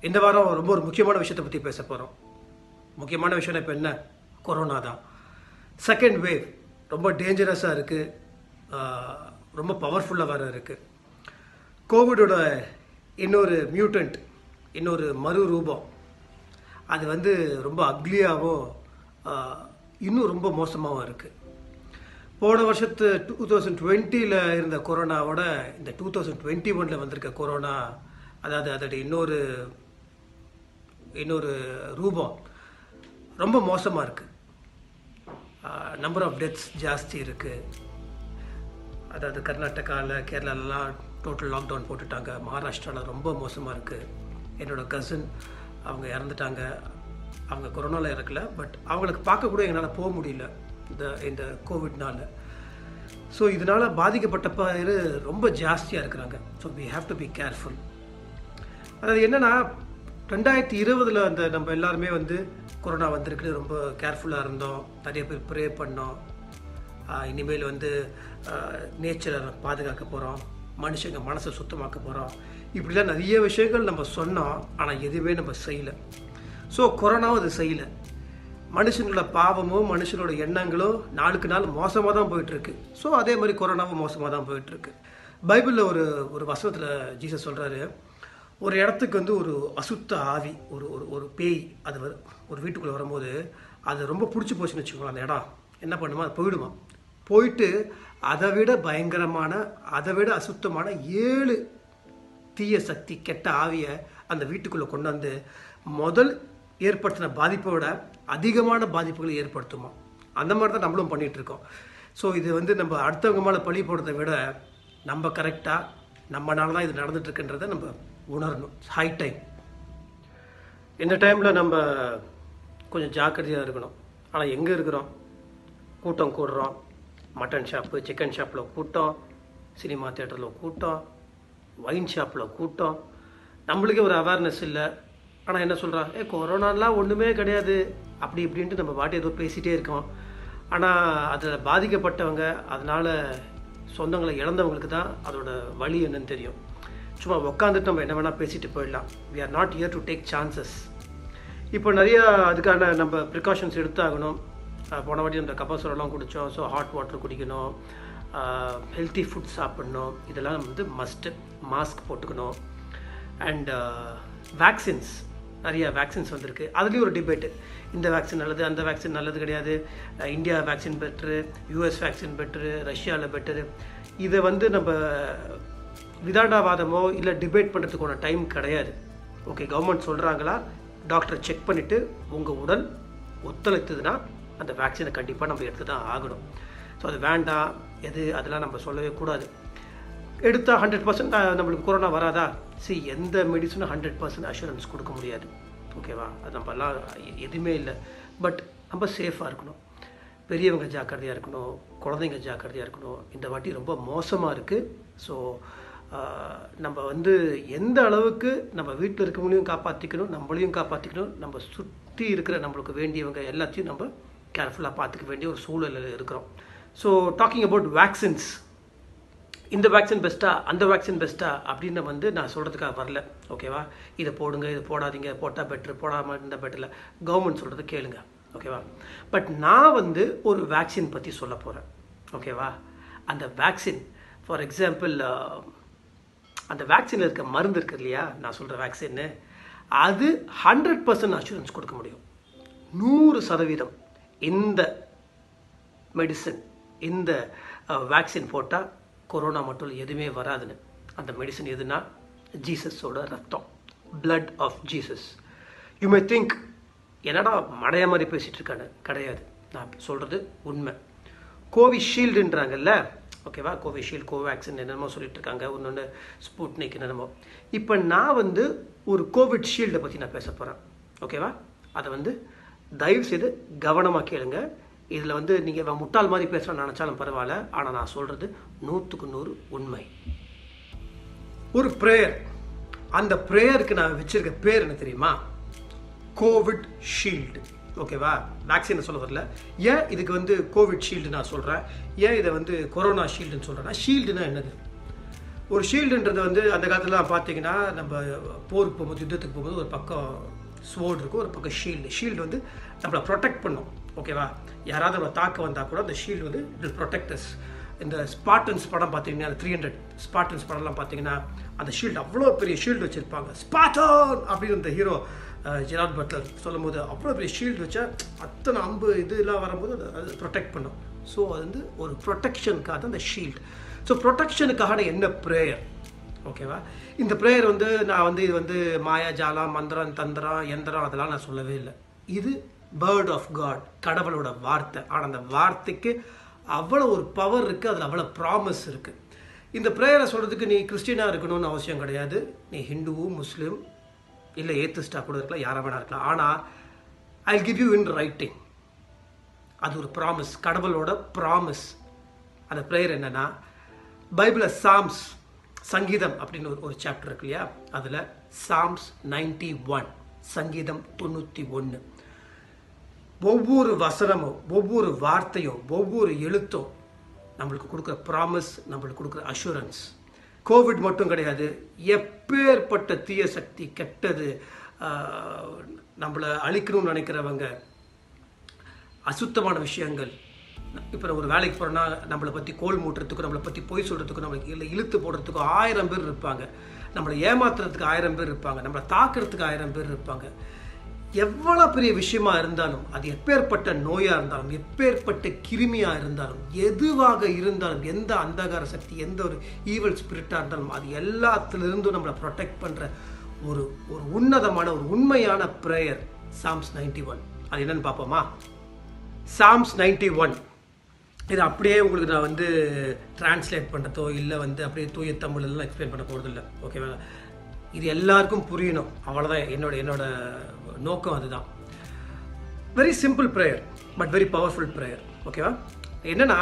இந்த வாரம் ரொம்ப ஒரு முக்கியமான விஷயத்தை பற்றி பேச போகிறோம் முக்கியமான விஷயம் இப்போ என்ன கொரோனா தான் செகண்ட் வேவ் ரொம்ப டேஞ்சரஸாக இருக்குது ரொம்ப பவர்ஃபுல்லாக வேறு இருக்குது கோவிடோட இன்னொரு மியூட்டன்ட் இன்னொரு மறு ரூபம் அது வந்து ரொம்ப அக்லியாகவும் இன்னும் ரொம்ப மோசமாகவும் இருக்குது போன வருஷத்து டூ தௌசண்ட் டுவெண்ட்டியில் இருந்த கொரோனாவோட இந்த டூ தௌசண்ட் டுவெண்ட்டி ஒனில் வந்திருக்க கொரோனா அதாவது அதோட இன்னொரு இன்னொரு ரூபம் ரொம்ப மோசமாக இருக்குது நம்பர் ஆஃப் டெத்ஸ் ஜாஸ்தி இருக்குது அதாவது கர்நாடகாவில் கேரளாலலாம் டோட்டல் லாக்டவுன் போட்டுட்டாங்க மகாராஷ்டிராவில் ரொம்ப மோசமாக இருக்குது என்னோடய கசின் அவங்க இறந்துட்டாங்க அவங்க கொரோனாவில் இறக்கல பட் அவங்களுக்கு பார்க்க கூட எங்களால் போக முடியல இந்த இந்த கோவிட்னால ஸோ இதனால் பாதிக்கப்பட்ட பேர் ரொம்ப ஜாஸ்தியாக இருக்கிறாங்க so we have to be careful அதாவது என்னென்னா ரெண்டாயிரத்தி இருபதில் அந்த நம்ம எல்லாருமே வந்து கொரோனா வந்திருக்கு ரொம்ப கேர்ஃபுல்லாக இருந்தோம் நிறைய பேர் ப்ரே பண்ணோம் இனிமேல் வந்து நேச்சரை பாதுகாக்க போகிறோம் மனுஷங்க மனசை சுத்தமாக்க போகிறோம் இப்படிலாம் நிறைய விஷயங்கள் நம்ம சொன்னோம் ஆனால் எதுவுமே நம்ம செய்யலை ஸோ கொரோனாவும் அது செய்யலை மனுஷங்களோட பாவமும் மனுஷனோட எண்ணங்களும் நாளுக்கு நாள் மோசமாக தான் போயிட்டுருக்கு ஸோ அதே மாதிரி கொரோனாவும் மோசமாக தான் போயிட்டுருக்கு பைபிளில் ஒரு ஒரு வசனத்தில் ஜீசஸ் சொல்கிறாரு ஒரு இடத்துக்கு வந்து ஒரு அசுத்த ஆவி ஒரு ஒரு ஒரு பேய் அது வரு ஒரு வீட்டுக்குள்ளே வரும்போது அது ரொம்ப பிடிச்சி போச்சுன்னு வச்சுக்கோங்களேன் அந்த இடம் என்ன பண்ணுமா அது போயிடுமா போயிட்டு அதை விட பயங்கரமான அதை விட அசுத்தமான ஏழு தீய சக்தி கெட்ட ஆவியை அந்த வீட்டுக்குள்ளே கொண்டாந்து முதல் ஏற்படுத்தின பாதிப்பை விட அதிகமான பாதிப்புகளை ஏற்படுத்துமா அந்த மாதிரி தான் நம்மளும் பண்ணிகிட்டு இருக்கோம் ஸோ இது வந்து நம்ம அடுத்தவங்க மேலே பழி போடுறதை விட நம்ம கரெக்டாக நம்மனால தான் இது நடந்துட்டுருக்குன்றதை நம்ம உணரணும் ஹை டைம் இந்த டைமில் நம்ம கொஞ்சம் ஜாக்கிரதையாக இருக்கணும் ஆனால் எங்கே இருக்கிறோம் கூட்டம் கூடுறோம் மட்டன் ஷாப்பு சிக்கன் ஷாப்பில் கூட்டம் சினிமா தேட்டரில் கூட்டம் ஒயின் ஷாப்பில் கூட்டம் நம்மளுக்கே ஒரு அவேர்னஸ் இல்லை ஆனால் என்ன சொல்கிறா ஏ கொரோனாலாம் ஒன்றுமே கிடையாது அப்படி இப்படின்ட்டு நம்ம பாட்டி ஏதோ பேசிகிட்டே இருக்கோம் ஆனால் அதில் பாதிக்கப்பட்டவங்க அதனால் சொந்தங்களை இழந்தவங்களுக்கு தான் அதோட வழி என்னன்னு தெரியும் சும்மா உட்காந்துட்டு நம்ம என்ன வேணால் பேசிட்டு போயிடலாம் we are not here to take chances இப்போ நிறையா அதுக்கான நம்ம ப்ரிகாஷன்ஸ் எடுத்தாகணும் போன வாட்டி அந்த கபாசுரெல்லாம் குடித்தோம் ஸோ ஹாட் வாட்டர் குடிக்கணும் ஹெல்த்தி ஃபுட் சாப்பிட்ணும் இதெல்லாம் வந்து மஸ்ட்டு மாஸ்க் போட்டுக்கணும் அண்ட் வேக்சின்ஸ் நிறைய வேக்சின்ஸ் வந்திருக்கு அதுலேயும் ஒரு டிபேட்டு இந்த வேக்சின் நல்லது அந்த வேக்சின் நல்லது கிடையாது India vaccine better US vaccine better ரஷ்யாவில் பெட்டரு இதை வந்து நம்ம விதாண்டாவாதமோ இல்லை டிபேட் பண்ணுறதுக்கான டைம் கிடையாது ஓகே கவர்மெண்ட் சொல்கிறாங்களா டாக்டரை செக் பண்ணிவிட்டு உங்கள் உடல் ஒத்துழைத்ததுன்னா அந்த வேக்சினை கண்டிப்பாக நம்ம எடுத்து தான் ஆகணும் ஸோ அது வேண்டாம் எது அதெல்லாம் நம்ம சொல்லவே கூடாது எடுத்தால் ஹண்ட்ரட் பர்சன்ட் நம்மளுக்கு கொரோனா வராதா சி எந்த மெடிசனும் ஹண்ட்ரட் பர்சன்ட் அஷூரன்ஸ் கொடுக்க முடியாது ஓகேவா அது நம்மலாம் எதுவுமே இல்லை பட் நம்ம சேஃபாக இருக்கணும் பெரியவங்க ஜாக்கிரதையாக இருக்கணும் குழந்தைங்க ஜாக்கிரதையாக இருக்கணும் இந்த வாட்டி ரொம்ப மோசமாக இருக்குது ஸோ நம்ம வந்து எந்த அளவுக்கு நம்ம வீட்டில் இருக்கவங்களையும் காப்பாற்றிக்கணும் நம்மளையும் காப்பாற்றிக்கணும் நம்ம சுற்றி இருக்கிற நம்மளுக்கு வேண்டியவங்க எல்லாத்தையும் நம்ம கேர்ஃபுல்லாக பார்த்துக்க வேண்டிய ஒரு சூழலில் இருக்கிறோம் ஸோ டாக்கிங் அபவுட் வேக்சின்ஸ் இந்த வேக்சின் பெஸ்ட்டா அந்த வேக்சின் பெஸ்ட்டா அப்படின்னு வந்து நான் சொல்கிறதுக்காக வரல ஓகேவா இதை போடுங்க இதை போடாதீங்க போட்டால் பெட்ரு போடாமல் இருந்தால் பெட்டரில் கவர்மெண்ட் சொல்கிறத கேளுங்க ஓகேவா பட் நான் வந்து ஒரு வேக்சின் பற்றி சொல்ல போகிறேன் ஓகேவா அந்த வேக்சின் ஃபார் எக்ஸாம்பிள் அந்த வேக்சினில் இருக்க மருந்து இருக்கு இல்லையா நான் சொல்கிற வேக்சின்னு அது ஹண்ட்ரட் பர்சன்ட் அஷூரன்ஸ் கொடுக்க முடியும் நூறு சதவீதம் இந்த மெடிசன் இந்த வேக்சின் போட்டால் கொரோனா மட்டும் எதுவுமே வராதுன்னு அந்த மெடிசன் எதுனா ஜீசஸோட ரத்தம் blood of Jesus you may think என்னடா மடைய மாதிரி பேசிகிட்டு இருக்கானு கிடையாது நான் சொல்கிறது உண்மை கோவிஷீல்டுன்றாங்கல்ல ஓகேவா கோவிஷீல்டு கோவேக்சின் என்னென்னமோ சொல்லிட்டு இருக்காங்க ஒன்று ஸ்புட்னிக் என்னென்னமோ இப்போ நான் வந்து ஒரு கோவிட் ஷீல்டை பற்றி நான் பேச போகிறேன் ஓகேவா அதை வந்து தயவு செய்து கவனமாக கேளுங்க இதில் வந்து நீங்கள் முட்டாள் மாதிரி பேசுகிறேன்னு நினச்சாலும் பரவாயில்ல ஆனால் நான் சொல்கிறது நூற்றுக்கு நூறு உண்மை ஒரு ப்ரேயர் அந்த ப்ரேயருக்கு நான் வச்சிருக்க பேர் என்ன தெரியுமா கோவிட் ஷீல்டு ஓகேவா வேக்சினை சொல்ல வரல ஏன் இதுக்கு வந்து கோவிட் ஷீல்டு நான் சொல்கிறேன் ஏன் இதை வந்து கொரோனா ஷீல்டுன்னு சொல்கிறேன்னா ஷீல்டுனா என்னது ஒரு ஷீல்டுன்றது வந்து அந்த காலத்துலலாம் பார்த்தீங்கன்னா நம்ம போருக்கு போகும்போது யுத்தத்துக்கு போகும்போது ஒரு பக்கம் ஸ்வோர்டு இருக்கும் ஒரு பக்கம் ஷீல்டு ஷீல்டு வந்து நம்மளை ப்ரொடெக்ட் பண்ணும் ஓகேவா யாராவது நம்ம தாக்க வந்தால் கூட அந்த ஷீல்டு வந்து இட் ப்ரொடெக்டர்ஸ் இந்த ஸ்பாட்டன்ஸ் படம் பார்த்தீங்கன்னா த்ரீ ஹண்ட்ரட் ஸ்பாட்டன்ஸ் படம்லாம் பார்த்தீங்கன்னா அந்த ஷீல்டு அவ்வளோ பெரிய ஷீல்டு வச்சுருப்பாங்க ஸ்பாட்டன் அப்படின்னு இந்த ஹீரோ ஜெராட் பட்லர் சொல்லும் போது அவ்வளோ பெரிய ஷீல்டு வச்சா அத்தனை அம்பு இதெல்லாம் வரும்போது அது அது ப்ரொடெக்ட் பண்ணும் ஸோ அது வந்து ஒரு ப்ரொடெக்ஷனுக்காக தான் அந்த ஷீல்டு ஸோ ப்ரொடெக்ஷனுக்கான என்ன ப்ரேயர் ஓகேவா இந்த ப்ரேயர் வந்து நான் வந்து இது வந்து மாயா ஜாலம் மந்திரம் தந்திரம் எந்திரம் அதெல்லாம் நான் சொல்லவே இல்லை இது பேர்ட் ஆஃப் காட் கடவுளோட வார்த்தை ஆனால் அந்த வார்த்தைக்கு அவ்வளோ ஒரு பவர் இருக்குது அதில் அவ்வளோ ப்ராமிஸ் இருக்குது இந்த ப்ரேயரை சொல்கிறதுக்கு நீ கிறிஸ்டினாக இருக்கணும்னு அவசியம் கிடையாது நீ ஹிந்துவு முஸ்லீம் இல்லை ஏத்திஸ்டாக கூட இருக்கலாம் யாராக வேணா இருக்கலாம் ஆனால் I give you in writing அது ஒரு ப்ராமிஸ் கடவுளோட ப்ராமிஸ் அந்த ப்ரேயர் என்னன்னா பைபிளில் சாம்ஸ் சங்கீதம் அப்படின்னு ஒரு ஒரு சாப்டர் இருக்கு இல்லையா அதில் சாம்ஸ் நைன்டி ஒன் சங்கீதம் தொண்ணூற்றி ஒன்று ஒவ்வொரு வசனமும் ஒவ்வொரு வார்த்தையும் ஒவ்வொரு எழுத்தும் நம்மளுக்கு கொடுக்குற ப்ராமிஸ் நம்மளுக்கு கொடுக்குற அஷூரன்ஸ் கோவிட் மட்டும் கிடையாது எப்பேற்பட்ட தீய சக்தி கெட்டது ஆஹ், நம்மளை அழிக்கணும்னு நினைக்கிறவங்க அசுத்தமான விஷயங்கள் இப்போ ஒரு வேலைக்கு போகிறோன்னா நம்மளை பற்றி கோல் மூட்டுறதுக்கும் நம்மளை பற்றி பொய் சொல்கிறதுக்கும் நம்மளுக்கு இல்லை இழுத்து போடுறதுக்கும் ஆயிரம் பேர் இருப்பாங்க நம்மளை ஏமாத்துறதுக்கு ஆயிரம் பேர் இருப்பாங்க நம்மளை தாக்குறதுக்கு ஆயிரம் பேர் இருப்பாங்க எவ்வளோ பெரிய விஷயமா இருந்தாலும் அது எப்பேற்பட்ட நோயாக இருந்தாலும் எப்பேற்பட்ட கிருமியாக இருந்தாலும் எதுவாக இருந்தாலும் எந்த அந்தகார சக்தி எந்த ஒரு ஈவல் ஸ்பிரிட்டாக இருந்தாலும் அது எல்லாத்துலேருந்தும் நம்மளை ப்ரொடெக்ட் பண்ணுற ஒரு ஒரு உன்னதமான ஒரு உண்மையான ப்ரேயர் சாம்ஸ் நைன்டி ஒன் அது என்னன்னு பார்ப்போமா சாம்ஸ் நைன்டி ஒன் இது அப்படியே உங்களுக்கு நான் வந்து டிரான்ஸ்லேட் பண்ணுறதோ இல்லை வந்து அப்படியே தூய தமிழ்லாம் எக்ஸ்பிளைன் பண்ண போகிறது இல்லை ஓகேவா இது எல்லாருக்கும் புரியணும் அவ்வளோதான் என்னோட என்னோட நோக்கம் அதுதான் very simple prayer but very powerful prayer ஓகேவா என்னன்னா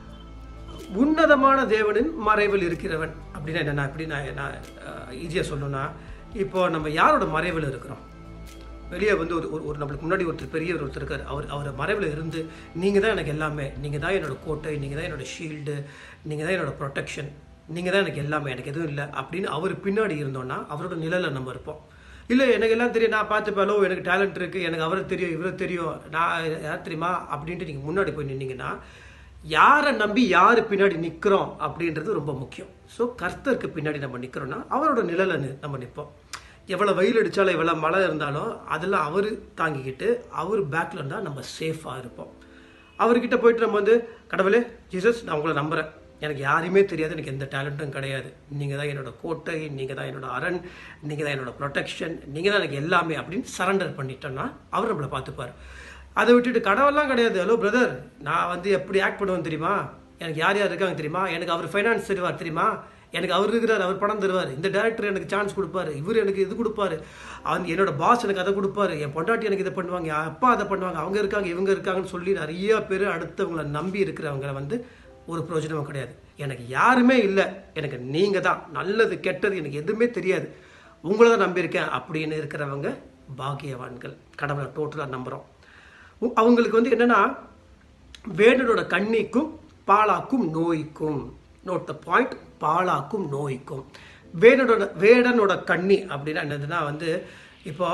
உன்னதமான தேவனின் மறைவில் இருக்கிறவன் அப்படின்னா என்ன நான் எப்படி நான் நான் ஈஸியாக சொல்லணும்னா இப்போ நம்ம யாரோட மறைவில் இருக்கிறோம் வெளியே வந்து ஒரு ஒரு- ஒரு நம்மளுக்கு முன்னாடி ஒருத்தர் பெரியவர் ஒருத்தர் இருக்கார் அவர் அவர் மறைவில் இருந்து நீங்கள் தான் எனக்கு எல்லாமே நீங்கள் தான் என்னோட கோட்டை நீங்கள் தான் என்னோட ஷீல்டு நீங்கள் தான் என்னோட ப்ரொடெக்ஷன் நீங்கள் தான் எனக்கு எல்லாமே எனக்கு எதுவும் இல்லை அப்படின்னு அவர் பின்னாடி இருந்தோம்னா அவரோட நிழலில் நம்ம இருப்போம் இல்லை எனக்கு எல்லாம் தெரியும் நான் பார்த்துப்பாலோ எனக்கு டேலண்ட் இருக்குது எனக்கு அவரை தெரியும் இவரை தெரியும் நான் யார் தெரியுமா அப்படின்ட்டு நீங்கள் முன்னாடி போய் நின்னீங்கன்னா யாரை நம்பி யார் பின்னாடி நிற்கிறோம் அப்படின்றது ரொம்ப முக்கியம் ஸோ கர்த்தருக்கு பின்னாடி நம்ம நிற்கிறோம்னா அவரோட நிழலை நி- நம்ம நிற்போம் எவ்வளோ வெயில் அடித்தாலும் எவ்வளோ மழை இருந்தாலும் அதெல்லாம் அவர் தாங்கிக்கிட்டு அவர் பேக்கில் இருந்தால் நம்ம சேஃபாக இருப்போம் அவர்கிட்ட போயிட்டு நம்ம வந்து கடவுளே ஜீசஸ் நான் உங்களை நம்புகிறேன் எனக்கு யாரையுமே தெரியாது எனக்கு எந்த டேலண்ட்டும் கிடையாது நீங்கள் தான் என்னோட கோட்டை நீங்கள் தான் என்னோட அரண் நீங்கள் தான் என்னோட ப்ரொடெக்ஷன் நீங்கள் தான் எனக்கு எல்லாமே அப்படின்னு சரண்டர் பண்ணிட்டோன்னா அவர் நம்மளை பார்த்துப்பார் அதை விட்டுட்டு கடவுள்லாம் கிடையாது ஹலோ பிரதர் நான் வந்து எப்படி ஆக்ட் பண்ணுவேன் தெரியுமா எனக்கு யார் யார் இருக்காங்க தெரியுமா எனக்கு அவர் ஃபைனான்ஸ் தருவார் தெரியுமா எனக்கு அவர் இருக்கிறார் அவர் பணம் தருவார் இந்த டேரக்டர் எனக்கு சான்ஸ் கொடுப்பாரு இவர் எனக்கு இது கொடுப்பாரு அவன் என்னோட பாஸ் எனக்கு அதை கொடுப்பாரு என் பொண்டாட்டி எனக்கு இதை பண்ணுவாங்க என் அப்பா அதை பண்ணுவாங்க அவங்க இருக்காங்க இவங்க இருக்காங்கன்னு சொல்லி நிறைய பேர் அடுத்தவங்களை நம்பி இருக்கிறவங்க வந்து ஒரு பிரயோஜனமும் கிடையாது எனக்கு யாருமே இல்லை எனக்கு நீங்கள் தான் நல்லது கெட்டது எனக்கு எதுவுமே தெரியாது உங்களை தான் நம்பியிருக்கேன் அப்படின்னு இருக்கிறவங்க பாக்கியவான்கள் கடவுளை டோட்டலாக நம்புகிறோம் உ- அவங்களுக்கு வந்து என்னன்னா வேடனோட கண்ணிக்கும் பாலாக்கும் நோய்க்கும் நோட் த பாயிண்ட் பாலாக்கும் நோய்க்கும் வேடனோட வேடனோட கண்ணி அப்படின்னா என்னதுன்னா வந்து இப்போ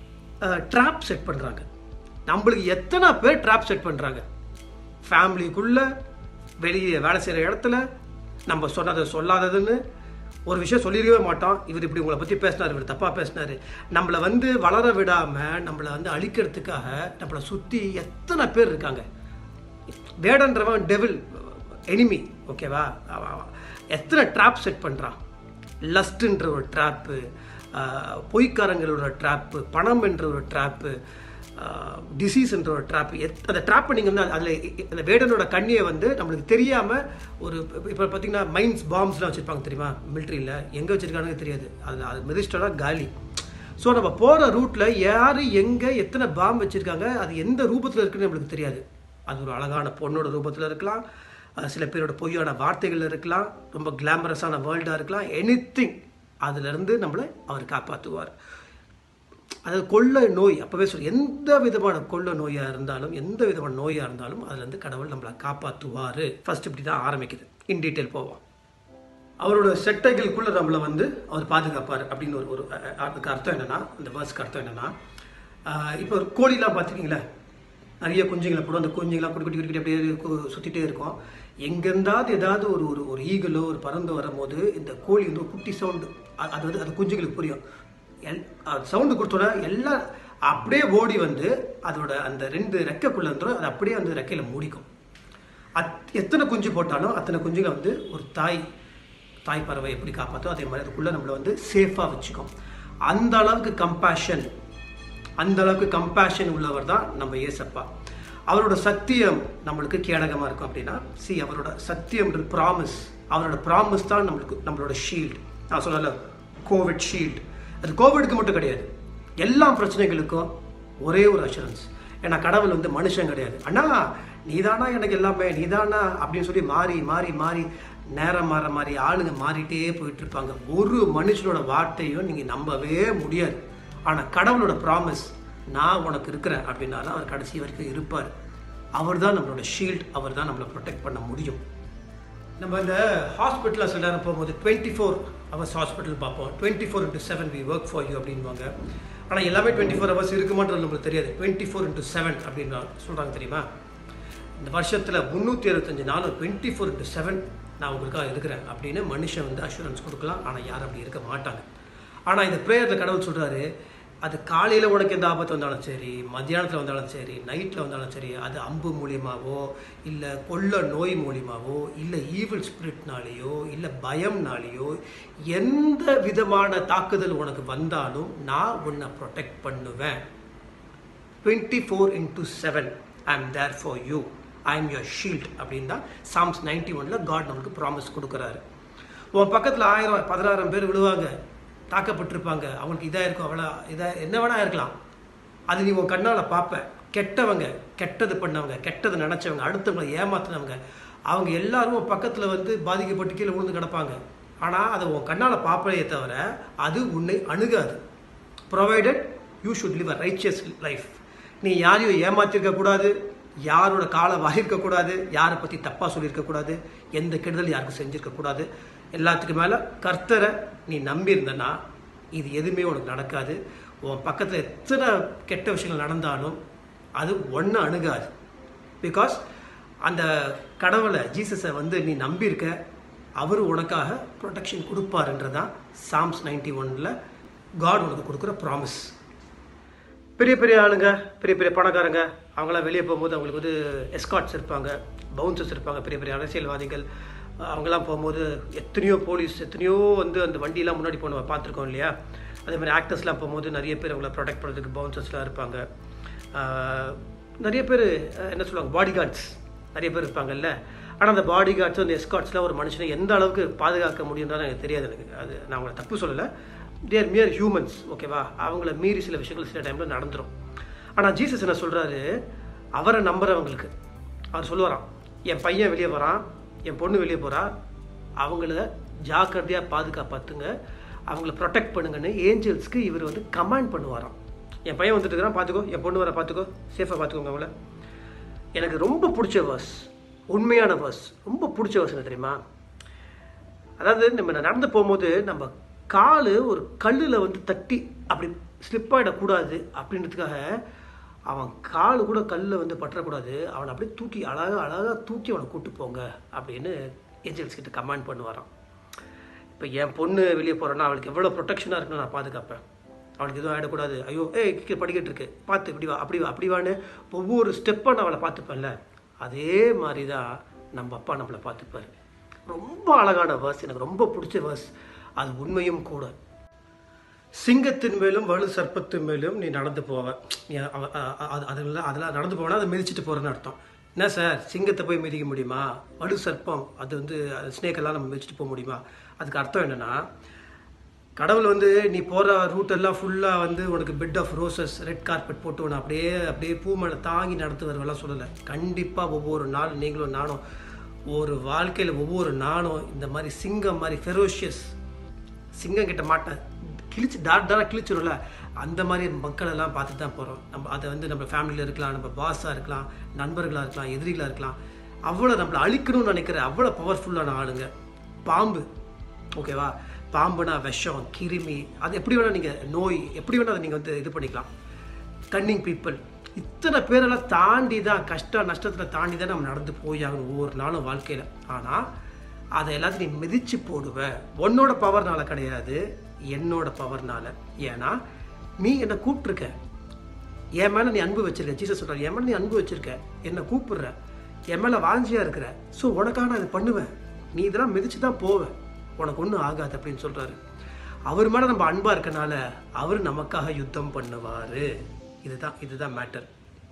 ட்ராப் செட் பண்ணுறாங்க நம்மளுக்கு எத்தனை பேர் ட்ராப் செட் பண்ணுறாங்க ஃபேமிலிக்குள்ள வெளியே வேலை செய்கிற இடத்துல நம்ம சொன்னதை சொல்லாததுன்னு ஒரு விஷயம் சொல்லிடவே மாட்டோம் இவர் இப்படி உங்களை பற்றி பேசினார் இவர் தப்பாக பேசினார் நம்மளை வந்து வளர விடாமல் நம்மளை வந்து அழிக்கிறதுக்காக நம்மளை சுற்றி எத்தனை பேர் இருக்காங்க வேடன்றவன் டெவில் எனிமி ஓகேவா அவன் அவன் எத்தனை ட்ராப் செட் பண்ணுறான் லஸ்ட்ன்ற ஒரு ட்ராப்பு பொய்க்காரங்களோட ட்ராப்பு பணம் என்ற ஒரு ட்ராப்பு டிசீஸ்ன்ற ஒரு ட்ராப் அந்த ட்ராப்பை நீங்கள் வந்து அதில் அந்த வேடனோட கண்ணியை வந்து நம்மளுக்கு தெரியாமல் ஒரு இப்போ பார்த்தீங்கன்னா மைன்ஸ் பாம்ஸ்லாம் வச்சுருப்பாங்க தெரியுமா மிலிட்ரியில் எங்கே வச்சுருக்கானுங்க தெரியாது அதில் அது மிதிஸ்டராக காலி ஸோ நம்ம போகிற ரூட்டில் யார் எங்கே எத்தனை பாம் வச்சுருக்காங்க அது எந்த ரூபத்தில் இருக்குன்னு நம்மளுக்கு தெரியாது அது ஒரு அழகான பொண்ணோட ரூபத்தில் இருக்கலாம் அஹ் சில பேரோட பொய்யான வார்த்தைகள் இருக்கலாம் ரொம்ப கிளாமரஸான வேர்ல்டாக இருக்கலாம் எனி திங் அதுலேருந்து நம்மளை அவர் காப்பாற்றுவார் அதாவது கொள்ள நோய் அப்போவே சொல்லி எந்த விதமான கொள்ள நோயாக இருந்தாலும் எந்த விதமான நோயாக இருந்தாலும் அதுலேருந்து கடவுள் நம்மளை காப்பாற்றுவார் ஃபர்ஸ்ட் இப்படி தான் ஆரம்பிக்குது இன் டீட்டெயில் போவோம் அவரோட செட்டைகளுக்குள்ள நம்மளை வந்து அவர் பாதுகாப்பார் அப்படின்னு ஒரு ஒரு அஹ், அதுக்கு அர்த்தம் என்னன்னா அந்த வேர்ஸ்க்கு அர்த்தம் என்னன்னா ஆஹ், இப்போ ஒரு கோழிலாம் பார்த்துருக்கீங்களா நிறைய குஞ்சுங்களை போடும் அந்த குஞ்சுங்களாம் குட்டி குட்டி குட்டி குட்டி அப்படியே கு- சுத்திட்டே இருக்கும் எங்கேருந்தாவது ஏதாவது ஒரு ஒரு ஒரு ஈகலோ ஒரு பறந்து வரும்போது இந்த கோழி வந்து ஒரு குட்டி சவுண்டு அது வந்து அது குஞ்சுங்களுக்கு புரியும் எல் சவுண்டு கொடுத்தோட எல்லாம் அப்படியே ஓடி வந்து அதோட அந்த ரெண்டு ரெக்கைக்குள்ள இருந்துடும் அது அப்படியே அந்த ரெக்கையில மூடிக்கும் அத் எத்தனை குஞ்சு போட்டாலும் அத்தனை குஞ்சுகளை வந்து ஒரு தாய் தாய் பறவை எப்படி காப்பாற்றோ அதே மாதிரி அதுக்குள்ளே நம்மளை வந்து சேஃபாக வச்சுக்கும் அந்த அளவுக்கு கம்பேஷன் அந்த அளவுக்கு கம்பேஷன் உள்ளவர் தான் நம்ம ஏசப்பா அவரோட சத்தியம் நம்மளுக்கு கேடகமாக இருக்கும் அப்படின்னா சி அவரோட சத்தியம் ப்ராமிஸ் அவரோட ப்ராமிஸ் தான் நம்மளுக்கு நம்மளோட ஷீல்டு நான் சொல்லல கோவிட் ஷீல்டு அது கோவிடுக்கு மட்டும் கிடையாது எல்லா பிரச்சனைகளுக்கும் ஒரே ஒரு அஷூரன்ஸ் ஏன்னா கடவுள் வந்து மனுஷன் கிடையாது அண்ணா நீதானா எனக்கு எல்லாமே நீதானா அப்படின்னு சொல்லி மாறி மாறி மாறி நேரம் மாற மாறி ஆளுங்க மாறிட்டே போயிட்டு இருப்பாங்க ஒரு மனுஷனோட வார்த்தையும் நீங்க நம்பவே முடியாது ஆனா கடவுளோட ப்ராமிஸ் நான் உனக்கு இருக்கிறேன் அப்படின்னாலும் அவர் கடைசி வரைக்கும் இருப்பார் அவர் தான் நம்மளோட ஷீல்ட் அவர் தான் நம்மளை ப்ரொடெக்ட் பண்ண முடியும் நம்ம இந்த ஹாஸ்பிட்டலில் சில நேரம் போகும்போது டுவெண்ட்டி ஃபோர் ஹவர்ஸ் ஹாஸ்பிட்டல் பார்ப்போம் twenty four into seven we work for you அப்படின்வாங்க ஆனால் எல்லாமே டுவெண்ட்டி ஃபோர் ஹவர்ஸ் இருக்குமான்றது நம்மளுக்கு தெரியாது டுவெண்ட்டி ஃபோர் இன்ட்டு செவன் அப்படின்னு சொல்கிறாங்க தெரியுமா இந்த வருஷத்தில் முந்நூற்றி அறுபத்தஞ்சு நாளும் டுவெண்ட்டி ஃபோர் இன்ட்டு செவன் நான் உங்களுக்காக இருக்கிறேன் அப்படின்னு மனுஷன் வந்து அஷூரன்ஸ் கொடுக்கலாம் ஆனால் யாரும் அப்படி இருக்க மாட்டாங்க ஆனால் இந்த ப்ரேயரில் கடவுள் சொல்கிறாரு அது காலையில் உனக்கு எந்த ஆபத்து வந்தாலும் சரி மத்தியானத்தில் வந்தாலும் சரி நைட்டில் வந்தாலும் சரி அது அம்பு மூலியமாவோ இல்லை கொள்ள நோய் மூலியமாவோ இல்லை ஈவில் ஸ்பிரிட்னாலேயோ இல்லை பயம்னாலேயோ எந்த விதமான தாக்குதல் உனக்கு வந்தாலும் நான் உன்னை ப்ரொடெக்ட் பண்ணுவேன் twenty four into seven I am there for you I am your shield அப்படின்னு தான் சாம்ஸ் நைன்டி ஒனில் காட் நமக்கு ப்ராமிஸ் கொடுக்குறாரு உன் பக்கத்தில் ஆயிரம் பதினாயிரம் பேர் விழுவாங்க தாக்கப்பட்டிருப்பாங்க அவங்களுக்கு இதாக இருக்கும் அவ்வளோ இதாக என்ன வேணா இருக்கலாம் அது நீ உன் கண்ணால் பார்ப்ப கெட்டவங்க கெட்டது பண்ணவங்க கெட்டது நினச்சவங்க அடுத்தவங்களை ஏமாத்துனவங்க அவங்க எல்லாரும் உன் பக்கத்தில் வந்து பாதிக்கப்பட்டு கீழே விழுந்து கிடப்பாங்க ஆனால் அதை உன் கண்ணால் பார்ப்பதே தவிர அது உன்னை அணுகாது provided you should live a righteous life நீ யாரையும் ஏமாத்திருக்க கூடாது யாரோட காலை வாங்கியிருக்க கூடாது யாரை பற்றி தப்பாக சொல்லியிருக்க கூடாது எந்த கெடுதல் யாருக்கும் செஞ்சிருக்க கூடாது எல்லாத்துக்கும் மேலே கர்த்தரை நீ நம்பியிருந்தனா இது எதுவுமே உனக்கு நடக்காது உன் பக்கத்தில் எத்தனை கெட்ட விஷயங்கள் நடந்தாலும் அது ஒன்று அணுகாது பிகாஸ் அந்த கடவுளை ஜீசஸை வந்து நீ நம்பியிருக்க அவர் உனக்காக ப்ரொடெக்ஷன் கொடுப்பாருன்றதான் சாம்ஸ் நைன்டி ஒனில் காட் உனக்கு கொடுக்குற ப்ராமிஸ் பெரிய பெரிய ஆளுங்க பெரிய பெரிய பணக்காரங்க அவங்களாம் வெளியே போகும்போது அவங்களுக்கு வந்து எஸ்காட்ஸ் இருப்பாங்க பவுன்சர்ஸ் இருப்பாங்க பெரிய பெரிய அரசியல்வாதிகள் அவங்கெல்லாம் போகும்போது எத்தனையோ போலீஸ் எத்தனையோ வந்து அந்த வண்டியெல்லாம் முன்னாடி போன பார்த்துருக்கோம் இல்லையா அதே மாதிரி ஆக்டர்ஸ்லாம் போகும்போது நிறைய பேர் அவங்கள ப்ரொடெக்ட் பண்ணுறதுக்கு பவுன்சர்ஸ்லாம் இருப்பாங்க ஆஹ் நிறைய பேர் என்ன சொல்லுவாங்க பாடி கார்ட்ஸ் நிறைய பேர் இருப்பாங்கல்ல ஆனால் அந்த பாடி கார்ட்ஸ் அந்த எஸ்காட்ஸ்லாம் ஒரு மனுஷனை எந்த அளவுக்கு பாதுகாக்க முடியும்ன்றது எனக்கு தெரியாது எனக்கு அது நான் அவங்கள தப்பு சொல்லலை தேர் மியர் ஹியூமன்ஸ் ஓகேவா அவங்கள மீறி சில விஷயங்கள் சில டைமில் நடந்துரும் ஆனால் ஜீசஸ் என்ன சொல்கிறாரு அவரை நம்புறவங்களுக்கு அவர் சொல்லுவாராம் என் பையன் வெளியே வரான் என் பொண்ணு வெளியே போகிறா அவங்கள ஜாக்கிரதையாக பாதுகாப்பாத்துங்க அவங்கள ப்ரொடெக்ட் பண்ணுங்கன்னு ஏஞ்சல்ஸ்க்கு இவர் வந்து கமாண்ட் பண்ணுவாராம் என் பையன் வந்துட்டு இருக்கிறான் பார்த்துக்கோ என் பொண்ணு வர பார்த்துக்கோ சேஃபாக பார்த்துக்கோங்க அவங்கள எனக்கு ரொம்ப பிடிச்ச வர்ஸ் உண்மையான வர்ஸ் ரொம்ப பிடிச்ச வர்ஸ் என்ன தெரியுமா அதாவது நம்ம நடந்து போகும்போது நம்ம கால் ஒரு கல்லில் வந்து தட்டி அப்படி ஸ்லிப் ஆகிடக்கூடாது அப்படின்றதுக்காக அவன் கால் கூட கல்லில் வந்து பற்றக்கூடாது அவனை அப்படியே தூக்கி அழகாக அழகாக தூக்கி அவனை கூட்டு போங்க அப்படின்னு ஏஞ்சல்ஸ் கிட்ட கமாண்ட் பண்ணுவாராம் இப்போ என் பொண்ணு வெளியே போகிறேன்னா அவளுக்கு எவ்வளோ ப்ரொடெக்ஷனாக இருக்குன்னு நான் பாதுகாப்பேன் அவளுக்கு எதுவும் ஆகிடக்கூடாது ஐயோ ஏய் கீழே படிக்கிட்டு இருக்கு பார்த்து இப்படி வா அப்படி வா அப்படி வான்னு ஒவ்வொரு ஸ்டெப்பாக நான் அவளை பார்த்துப்பேன்ல அதே மாதிரி தான் நம்ம அப்பா நம்மளை பார்த்துப்பாரு ரொம்ப அழகான வேர்ஸ் எனக்கு ரொம்ப பிடிச்ச வேர்ஸ் அது உண்மையும் கூட சிங்கத்தின் மேலும் வலு சர்ப்பத்தின் மேலும் நீ நடந்து போவ நீ அவ- அ- அ- அது அதெல்லாம் அதெல்லாம் நடந்து போனா அதை மிதிச்சிட்டு போறேன்னு அர்த்தம் என்ன சார் சிங்கத்தை போய் மிதிக்க முடியுமா வலு சர்ப்பம் அது வந்து ஸ்னேக் எல்லாம் நம்ம மிதிச்சிட்டு போக முடியுமா அதுக்கு அர்த்தம் என்னன்னா கடவுள் வந்து நீ போகிற ரூட் எல்லாம் ஃபுல்லாக வந்து உனக்கு bed of roses red carpet போட்டு உன்னை அப்படியே அப்படியே பூ மேலே தாங்கி நடத்து வருவெல்லாம் சொல்லலை கண்டிப்பாக ஒவ்வொரு நாள் நீங்களும் நானும் ஒரு வாழ்க்கையில் ஒவ்வொரு நாளும் இந்த மாதிரி சிங்கம் மாதிரி ஃபெரோஷியஸ் சிங்கம் கிட்ட மாட்டேன் கிழிச்சு டாட் டாடாக கிழிச்சிடும்ல அந்த மாதிரி மக்கள் எல்லாம் பார்த்துட்டு தான் போகிறோம் நம்ம அதை வந்து நம்ம ஃபேமிலியில் இருக்கலாம் நம்ம பாஸாக இருக்கலாம் நண்பர்களாக இருக்கலாம் எதிரிகளாக இருக்கலாம் அவ்வளோ நம்மளை அழிக்கணும்னு நினைக்கிற அவ்வளோ பவர்ஃபுல்லான ஆளுங்க பாம்பு ஓகேவா பாம்புனா விஷம் கிருமி அது எப்படி வேணால் நீங்கள் நோய் எப்படி வேணால் அதை நீங்கள் வந்து இது பண்ணிக்கலாம் கன்னிங் பீப்புள் இத்தனை பேரெல்லாம் தாண்டி தான் கஷ்ட நஷ்டத்தில் தாண்டி தான் நம்ம நடந்து போய் ஆகணும் ஒவ்வொரு நாளும் வாழ்க்கையில் ஆனால் அதை எல்லாத்தையும் நீ மிதிச்சு போடுவ உன்னோட பவர்னால கிடையாது என்னோட பவர்னால ஏன்னா நீ என்னை கூப்பிட்ருக்க என் மேலே நீ அன்பு வச்சிருக்க ஜீசஸ் சொல்கிறார் என் மேலே நீ அன்பு வச்சிருக்க என்னை கூப்பிடுற என் மேலே வாஞ்சியாக இருக்கிற ஸோ உனக்காக நான் இதை பண்ணுவேன் நீ இதெல்லாம் மிதிச்சு தான் போவேன் உனக்கு ஒன்றும் ஆகாது அப்படின்னு சொல்கிறாரு அவர் மேலே நம்ம அன்பாக இருக்கனால அவர் நமக்காக யுத்தம் பண்ணுவார் இதுதான் இதுதான் மேட்டர்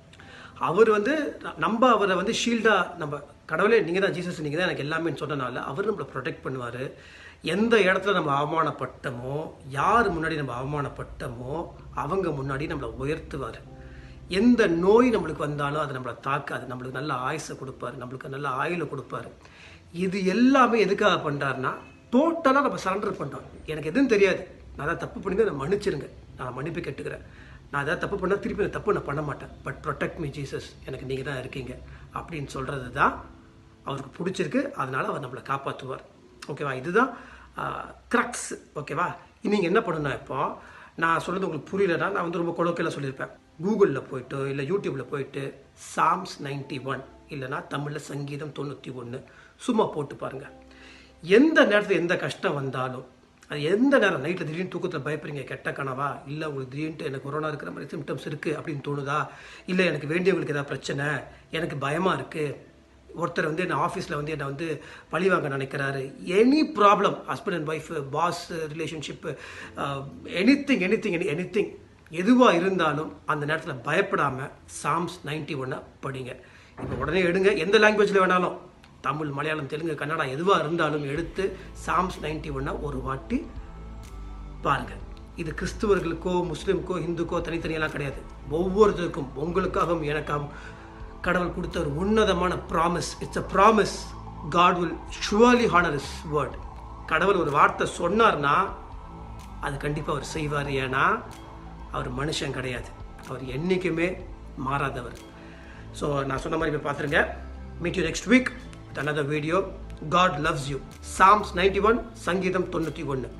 அவர் வந்து நம்ம அவரை வந்து ஷீல்டாக நம்ம கடவுளே நீங்கள் தான் ஜீசஸ் நீங்கள் தான் எனக்கு எல்லாமே சொன்னனால அவர் நம்மளை ப்ரொடெக்ட் பண்ணுவார் எந்த இடத்துல நம்ம அவமானப்பட்டமோ யார் முன்னாடி நம்ம அவமானப்பட்டமோ அவங்க முன்னாடி நம்மளை உயர்த்துவார் எந்த நோய் நம்மளுக்கு வந்தாலும் அது நம்மளை தாக்காது நம்மளுக்கு நல்ல ஆயுசை கொடுப்பாரு நம்மளுக்கு நல்ல ஆயுளை கொடுப்பாரு இது எல்லாமே எதுக்காக பண்ணுறாருன்னா டோட்டலாக நம்ம சரண்டர் பண்ணுறோம் எனக்கு எதுவும் தெரியாது நான் அதான் தப்பு பண்ணுங்க நான் மன்னிச்சிருங்க நான் மன்னிப்பு கேட்டுக்கிறேன் நான் ஏதாவது தப்பு பண்ணால் திருப்பி நான் தப்பு நான் பண்ண மாட்டேன் பட் ப்ரொடெக்ட் மீ ஜீசஸ் எனக்கு நீங்கள் தான் இருக்கீங்க அப்படின்னு சொல்கிறது தான் அவருக்கு பிடிச்சிருக்கு அதனால் அவர் நம்மளை காப்பாற்றுவார் ஓகேவா இதுதான் க்ரக்ஸ் ஓகேவா நீங்கள் என்ன பண்ணணும் இப்போ நான் சொல்கிறது உங்களுக்கு புரியலன்னா நான் வந்து ரொம்ப கொலோக்கியலாக சொல்லியிருப்பேன் கூகுளில் போயிட்டு இல்லை யூடியூப்பில் போயிட்டு சாம்ஸ் நைன்டி ஒன் இல்லைனா தமிழில் சங்கீதம் தொண்ணூற்றி ஒன்று சும்மா போட்டு பாருங்கள் எந்த நேரத்தில் எந்த கஷ்டம் வந்தாலும் அது எந்த நேரம் நைட்டில் திடீர்னு தூக்கத்தில் பயப்படுறீங்க கெட்ட கனவா இல்லை உங்களுக்கு திடீர்னு எனக்கு கொரோனா இருக்கிற மாதிரி சிம்டம்ஸ் இருக்குது அப்படின்னு தோணுதா இல்லை எனக்கு வேண்டியவங்களுக்கு ஏதாவது பிரச்சனை எனக்கு பயமாக இருக்குது ஒருத்தர் வந்து என்ன ஆஃபீஸில் வந்து என்னை வந்து பழி வாங்க நினைக்கிறாரு any problem husband and wife boss relationship anything anything anything எதுவாக இருந்தாலும் அந்த நேரத்தில் பயப்படாமல் சாம்ஸ் நைன்டி ஒன்னை படிங்க இப்போ உடனே எடுங்க எந்த லாங்குவேஜில் வேணாலும் தமிழ் மலையாளம் தெலுங்கு கன்னடா எதுவாக இருந்தாலும் எடுத்து சாம்ஸ் நைன்டி ஒன்னை ஒரு வாட்டி பாருங்க இது கிறிஸ்துவர்களுக்கோ முஸ்லீமுக்கோ இந்துக்கோ தனித்தனியெல்லாம் கிடையாது ஒவ்வொருத்தருக்கும் உங்களுக்காகவும் எனக்காகவும் கடவுள் கொடுத்த ஒரு உன்னதமான promise it's a promise God will surely honour his word கடவுள் ஒரு வார்த்தை சொன்னார்னா அது கண்டிப்பாக அவர் செய்வார் ஏன்னா அவர் மனுஷன் கிடையாது அவர் என்றைக்குமே மாறாதவர் ஸோ நான் சொன்ன மாதிரி போய் பார்த்துருங்க meet you next week with another video God loves you Psalms ninety one சங்கீதம் தொண்ணூற்றி ஒன்று